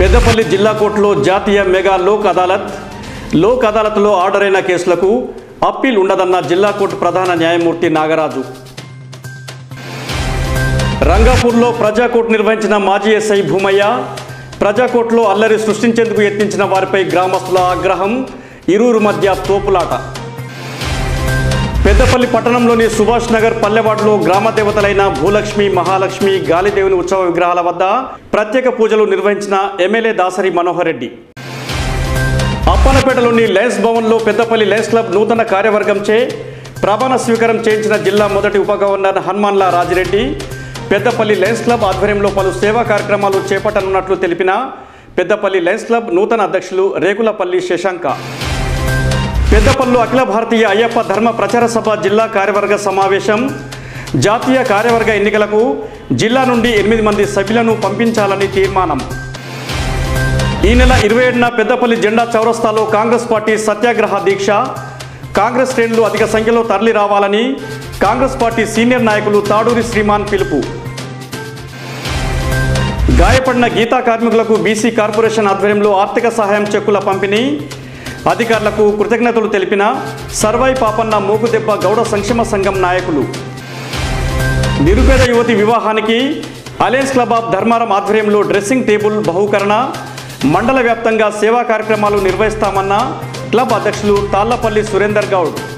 పెద్దపల్లి జిల్లా కోర్టులో జాతీయ మెగా లోక్ అదాలత్ లోక్ అదాలత్లో ఆర్డర్ అయిన కేసులకు అప్పీల్ ఉండదన్న జిల్లా కోర్టు ప్రధాన న్యాయమూర్తి నాగరాజు రంగాపూర్లో ప్రజాకోర్టు నిర్వహించిన మాజీ ఎస్ఐ భూమయ్య ప్రజాకోర్టులో అల్లరి సృష్టించేందుకు యత్నించిన వారిపై గ్రామస్తుల ఆగ్రహం ఇరువురు మధ్య తోపులాట పెద్దపల్లి పట్టణంలోని సుభాష్ నగర్ పల్లెవాడలో గ్రామ దేవతలైన భూలక్ష్మి మహాలక్ష్మి గాలిదేవుని ఉత్సవ విగ్రహాల వద్ద ప్రత్యేక పూజలు నిర్వహించిన ఎమ్మెల్యే దాసరి మనోహర్ రెడ్డి అప్పనపేటలోని లయన్స్ భవన్లో పెద్దపల్లి లయన్స్ క్లబ్ నూతన కార్యవర్గంచే ప్రమాణ స్వీకారం చేయించిన జిల్లా మొదటి ఉప governor Hanumanla Rajireddy Peddapalli lions club ఆధ్వర్యంలో పలు సేవా కార్యక్రమాలు చేపట్టనున్నట్లు తెలిపిన పెద్దపల్లి లయన్స్ క్లబ్ నూతన అధ్యక్షులు రేకులపల్లి శశాంక పెద్దపల్లు అఖిల భారతీయ అయ్యప్ప ధర్మ ప్రచార సభ జిల్లా కార్యవర్గ సమావేశం జాతీయ కార్యవర్గ ఎన్నికలకు జిల్లా నుండి ఎనిమిది మంది సభ్యులను పంపించాలని తీర్మానం ఈ నెల ఇరవై ఏడున పెద్దపల్లి జెండా చౌరస్తాలో కాంగ్రెస్ పార్టీ సత్యాగ్రహ దీక్ష కాంగ్రెస్ శ్రేణులు అధిక సంఖ్యలో తరలి రావాలని కాంగ్రెస్ పార్టీ సీనియర్ నాయకులు తాడూరి శ్రీమాన్ పిలుపు గాయపడిన గీతా కార్మికులకు బీసీ కార్పొరేషన్ ఆధ్వర్యంలో ఆర్థిక సహాయం చెక్కుల పంపిణీ అధికారులకు కృతజ్ఞతలు తెలిపిన సర్వై పాపన్న మూకుదెబ్బ గౌడ సంక్షేమ సంఘం నాయకులు నిరుపేద యువతి వివాహానికి అలయన్స్ క్లబ్ ఆఫ్ ధర్మారం ఆధ్వర్యంలో డ్రెస్సింగ్ టేబుల్ బహుకరణ మండల వ్యాప్తంగా సేవా కార్యక్రమాలు నిర్వహిస్తామన్న క్లబ్ అధ్యక్షులు తాళ్లపల్లి సురేందర్ గౌడ్